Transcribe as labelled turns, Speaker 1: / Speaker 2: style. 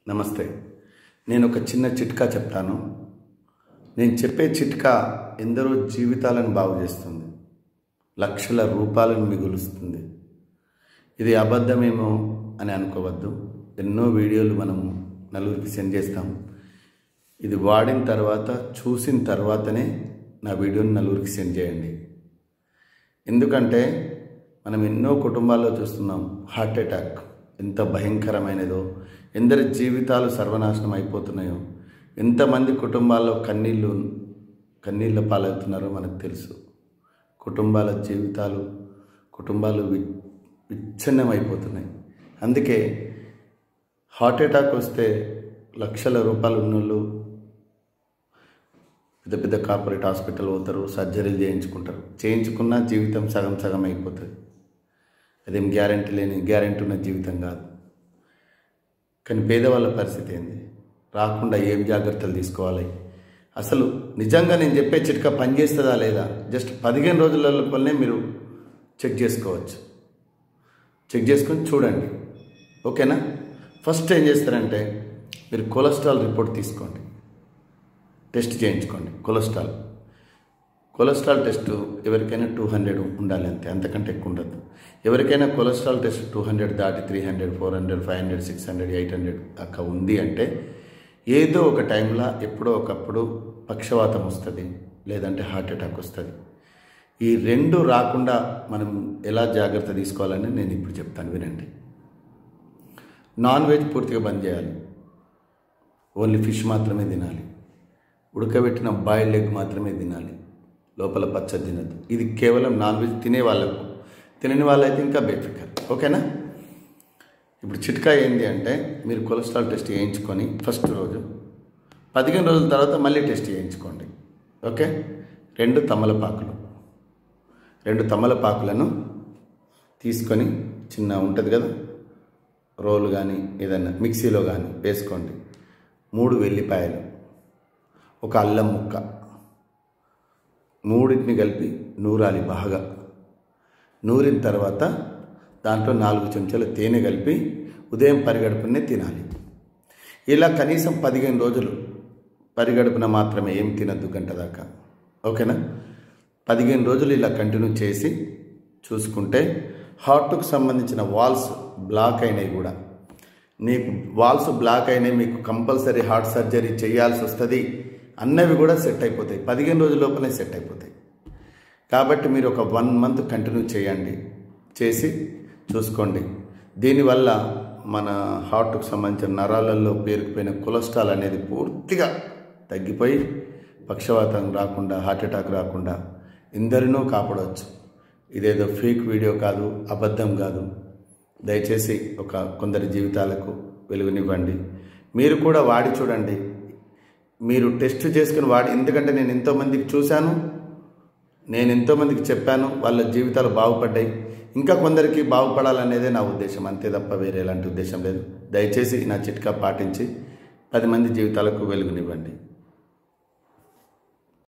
Speaker 1: నమస్తే నేను ఒక చిన్న చిట్కా చెప్తాను నేను చెప్పే చిట్కా ఎందరో జీవితాలను బాగు చేస్తుంది లక్షల రూపాయలను మిగులుస్తుంది ఇది అబద్ధమేమో అని అనుకోవద్దు ఎన్నో వీడియోలు మనము నలుగురికి సెండ్ చేస్తాం ఇది వాడిన తర్వాత చూసిన తర్వాతనే నా వీడియోని నలుగురికి సెండ్ చేయండి ఎందుకంటే మనం ఎన్నో కుటుంబాల్లో చూస్తున్నాం హార్ట్ అటాక్ ఎంత భయంకరమైనదో ఎందరి జీవితాలు సర్వనాశనం అయిపోతున్నాయో ఎంతమంది కుటుంబాల్లో కన్నీళ్ళు కన్నీళ్ళ పాలవుతున్నారో మనకు తెలుసు కుటుంబాల జీవితాలు కుటుంబాలు వి విచ్ఛిన్నం అయిపోతున్నాయి అందుకే హార్ట్ అటాక్ వస్తే లక్షల రూపాయలు ఉన్నోళ్ళు పెద్ద పెద్ద కార్పొరేట్ హాస్పిటల్ పోతారు సర్జరీలు చేయించుకుంటారు చేయించుకున్నా జీవితం సగం సగం అయిపోతుంది అదేం గ్యారంటీ లేని గ్యారంటీ ఉన్న జీవితం కాదు కానీ పేదవాళ్ళ పరిస్థితి ఏంది రాకుండా ఏం జాగ్రత్తలు తీసుకోవాలి అసలు నిజంగా నేను చెప్పే చిట్కా పనిచేస్తుందా లేదా జస్ట్ పదిహేను రోజుల లోపలనే మీరు చెక్ చేసుకోవచ్చు చెక్ చేసుకొని చూడండి ఓకేనా ఫస్ట్ ఏం చేస్తారంటే మీరు కొలెస్ట్రాల్ రిపోర్ట్ తీసుకోండి టెస్ట్ చేయించుకోండి కొలెస్ట్రాల్ కొలెస్ట్రాల్ టెస్ట్ ఎవరికైనా టూ హండ్రెడ్ ఉండాలి అంతే అంతకంటే ఎక్కువ ఉండదు ఎవరికైనా కొలెస్ట్రాల్ టెస్ట్ టూ హండ్రెడ్ దాటి three hundred four hundred five hundred six hundred eight hundred అక్క ఉంది అంటే ఏదో ఒక టైంలో ఎప్పుడో ఒకప్పుడు పక్షవాతం వస్తుంది లేదంటే హార్ట్ అటాక్ వస్తుంది ఈ రెండు రాకుండా మనం ఎలా జాగ్రత్త తీసుకోవాలని నేను ఇప్పుడు చెప్తాను వినండి నాన్ వెజ్ పూర్తిగా బంద్ చేయాలి ఓన్లీ ఫిష్ మాత్రమే తినాలి ఉడకబెట్టిన బాయిల్డ్ ఎగ్ మాత్రమే తినాలి లోపల పచ్చడి తినద్దు ఇది కేవలం నాన్ వెజ్ తినే వాళ్ళకు తినని వాళ్ళైతే ఇంకా బేఫికర్ ఓకేనా ఇప్పుడు చిట్కా ఏంటి అంటే మీరు కొలెస్ట్రాల్ టెస్ట్ చేయించుకొని ఫస్ట్ రోజు పదిహేను రోజుల తర్వాత మళ్ళీ టెస్ట్ చేయించుకోండి ఓకే రెండు తమలపాకులు రెండు తమలపాకులను తీసుకొని చిన్న ఉంటుంది కదా రోలు కానీ ఏదైనా మిక్సీలో కానీ వేసుకోండి మూడు వెల్లిపాయలు ఒక అల్లం ముక్క మూడింటిని కలిపి నూరాలి బాగా నూరిన తర్వాత దాంట్లో నాలుగు చెంచాలు తేనె కలిపి ఉదయం పరిగడుపునే తినాలి ఇలా కనీసం పదిహేను రోజులు పరిగడుపున మాత్రమే ఏం తినద్దు గంట దాకా ఓకేనా పదిహేను రోజులు ఇలా కంటిన్యూ చేసి చూసుకుంటే హార్ట్కు సంబంధించిన వాల్స్ బ్లాక్ అయినాయి కూడా నీకు వాల్స్ బ్లాక్ అయినాయి మీకు కంపల్సరీ హార్ట్ సర్జరీ చేయాల్సి వస్తుంది అన్నవి కూడా సెట్ అయిపోతాయి పదిహేను రోజుల లోపలే సెట్ అయిపోతాయి కాబట్టి మీరు ఒక వన్ మంత్ కంటిన్యూ చేయండి చేసి చూసుకోండి దీనివల్ల మన హార్ట్కు సంబంధించిన నరాలలో పేరుకుపోయిన కొలెస్ట్రాల్ అనేది పూర్తిగా తగ్గిపోయి పక్షవాతం రాకుండా హార్ట్ అటాక్ రాకుండా ఎందరినో కాపాడవచ్చు ఇదేదో ఫేక్ వీడియో కాదు అబద్ధం కాదు దయచేసి ఒక కొందరి జీవితాలకు వెలుగునివ్వండి మీరు కూడా వాడి చూడండి మీరు టెస్ట్ చేసుకుని వాడి ఎందుకంటే నేను ఎంతోమందికి చూశాను నేను ఎంతోమందికి చెప్పాను వాళ్ళ జీవితాలు బాగుపడ్డాయి ఇంకా కొందరికి బాగుపడాలనేదే నా ఉద్దేశం అంతే తప్ప వేరే ఎలాంటి ఉద్దేశం లేదు దయచేసి నా చిట్కా పాటించి పది మంది జీవితాలకు వెలుగునివ్వండి